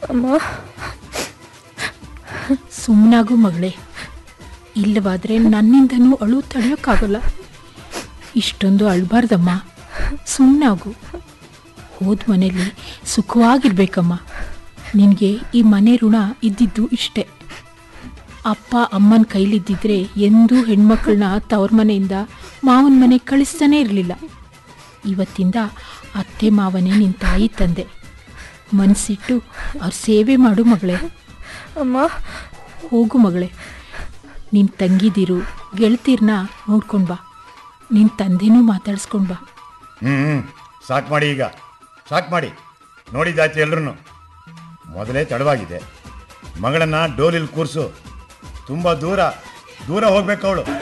ಅಮ್ಮ ಸುಮ್ಮನಾಗು ಮಗಳೇ ಇಲ್ಲವಾದ್ರೆ ನನ್ನಿಂದನೂ ಅಳು ತಡೆಯೋಕ್ಕಾಗಲ್ಲ ಇಷ್ಟೊಂದು ಅಳ್ಬಾರ್ದಮ್ಮ ಸುಮ್ಮನಾಗು ಹೋದ ಮನೇಲಿ ಸುಖವಾಗಿರ್ಬೇಕಮ್ಮ ನಿನಗೆ ಈ ಮನೆ ಋಣ ಇದ್ದಿದ್ದು ಇಷ್ಟೇ ಅಪ್ಪ ಅಮ್ಮನ ಕೈಲಿದ್ದಿದ್ರೆ ಎಂದೂ ಹೆಣ್ಮಕ್ಳನ್ನ ತವ್ರ ಮನೆಯಿಂದ ಮಾವನ ಮನೆಗೆ ಕಳಿಸ್ತಾನೇ ಇರಲಿಲ್ಲ ಇವತ್ತಿಂದ ಅತ್ತೆ ಮಾವನೇ ನಿನ್ನ ತಾಯಿ ತಂದೆ ಮನಸ್ಸಿಟ್ಟು ಅವ್ರ ಸೇವೆ ಮಾಡು ಮಗಳೇ ಅಮ್ಮ ಹೋಗು ಮಗಳೇ ನಿನ್ನ ತಂಗಿದಿರು ಗೆಳತಿರ್ನ ನೋಡ್ಕೊಂಡು ಬಾ ನಿನ್ನ ತಂದೆನೂ ಮಾತಾಡ್ಸ್ಕೊಂಡು ಬಾ ಹ್ಞೂ ಹ್ಞೂ ಸಾಕು ಮಾಡಿ ಈಗ ಸಾಕು ಮಾಡಿ ನೋಡಿದ್ದಾಯ್ತು ಎಲ್ರೂ ಮೊದಲೇ ತಡವಾಗಿದೆ ಮಗಳನ್ನ ಡೋಲಿಲ್ ಕೂರಿಸು ತುಂಬ ದೂರ ದೂರ ಹೋಗ್ಬೇಕು ಅವಳು